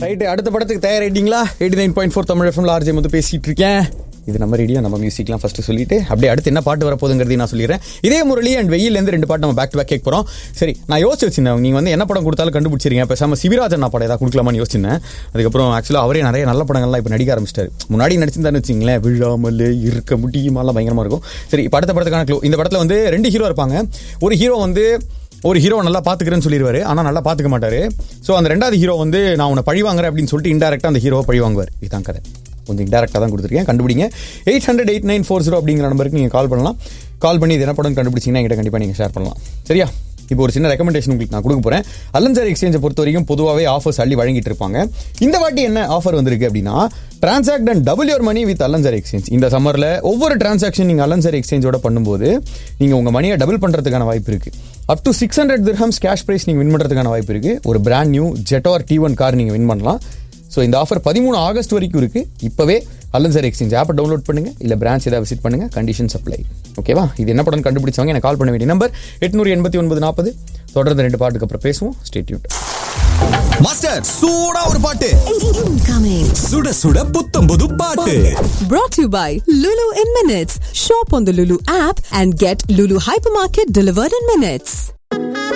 Right அடுத்த படத்துக்கு தயாராயிட்டீங்களா eighty nine point four Tamil எஃப்எம்ல ஆர்ஜே வந்து பேசிட்டு இருக்கேன் இது நம்ம ரேடியோ நம்ம மியூசிக்லாம் ஃபர்ஸ்ட் சொல்லிட்டு அப்படியே அடுத்து என்ன பாட்டு வரப்போகுதுங்கிறதையும் நான் சொல்லிடுறேன் இதே முரளி அண்ட் வெயிலேருந்து ரெண்டு பாட்டு நம்ம பேக் டு பேக் கேட்க போகிறோம் சரி நான் யோசிச்சு வச்சிருந்தேன் நீங்கள் வந்து என்ன படம் கொடுத்தாலும் கண்டுபிடிச்சிருங்க பேசாம சிவிராஜன் நான் படம் ஏதாவது கொடுக்கலாமான்னு யோசிச்சிருந்தேன் அதுக்கப்புறம் ஆக்சுவலாக அவரே நிறைய நல்ல படங்கள்லாம் இப்போ நடிக்க ஆரம்பிச்சிட்டாரு முன்னாடி நடிச்சிருந்தாருன்னு வச்சிங்களேன் விழாமல் இருக்க முடியுமாலாம் பயங்கரமாக இருக்கும் சரி இப்போ அடுத்த படத்துக்கான க்ளூ இந்த படத்தில் வந்து ரெண்டு ஹீரோ இருப்பாங்க ஒரு ஹீரோ வந்து ஒரு ஹீரோ நல்லா பாத்துக்கிறேன்னு சொல்லிடுவாரு ஆனா நல்லா பாத்துக்க மாட்டாரு ஸோ அந்த ரெண்டாவது ஹீரோ வந்து நான் உன்னை பழி வாங்குறேன் அப்படின்னு சொல்லிட்டு இன்டெரக்டா அந்த ஹீரோவை பழி வாங்குவார் இதுதான் கதை கொஞ்சம் இன்டெரக்டாக தான் கொடுத்துருக்கேன் கண்டுபிடிங்க eight hundred eight nine four zero அப்படிங்கிற நம்பருக்கு நீங்கள் கால் பண்ணலாம் கால் பண்ணி இது என்ன படம் கண்டுபிடிச்சிங்கன்னா என்கிட்ட கண்டிப்பாக நீங்கள் ஷேர் பண்ணலாம் சரியா இப்போ ஒரு சின்ன ரெக்கமெண்டேஷன் உங்களுக்கு நான் கொடுக்க போறேன் அல்லன்சாரி எக்ஸ்சேஞ்சை பொறுத்த வரைக்கும் பொதுவாகவே ஆஃபர்ஸ் அள்ளி வழங்கிட்டு இருப்பாங்க இந்த வாட்டி என்ன ஆஃபர் வந்திருக்கு அப்படின்னா transact and double your money with Al Ansari exchange இந்த சம்மரில் ஒவ்வொரு டிரான்சாக்ஷன் நீங்கள் அல்லன்சாரி எக்ஸ்சேஞ்சோட பண்ணும்போது நீங்கள் உங்கள் மணியை டபுள் பண்ணுறதுக்கான வாய்ப்பு இருக்கு up to six hundred dirhams cash prize நீங்கள் வின் பண்ணுறதுக்கான வாய்ப்பு இருக்கு ஒரு brand new Jetour T one car நீங்கள் வின் பண்ணலாம் ஸோ இந்த ஆஃபர் பதிமூணு ஆகஸ்ட் வரைக்கும் இருக்கு இப்போவே அல்லன்சாரி எக்ஸ்சேஞ்ச் ஆப்பை டவுன்லோட் பண்ணுங்க இல்லை பிரான்ச் ஏதாவது விசிட் பண்ணுங்க கண்டிஷன் சப்ளை ஓகேவா இது என்ன படம் கண்டுபிடிச்சவங்க எனக்கு கால் பண்ண வேண்டிய நம்பர் எட்நூறு எண்பத்தி ஒன்பது நாற்பது தொடர்ந்து ரெண்டு பாட்டுக்கு அப்புறம் பேசுவோம் ஸ்டேட்யூட் மாஸ்டர் சூடா ஒரு பாட்டு Incoming. சுட சுட புத்தம் புது பாட்டு Brought to you by Lulu in Minutes. Shop on the Lulu app and get Lulu Hypermarket delivered in minutes.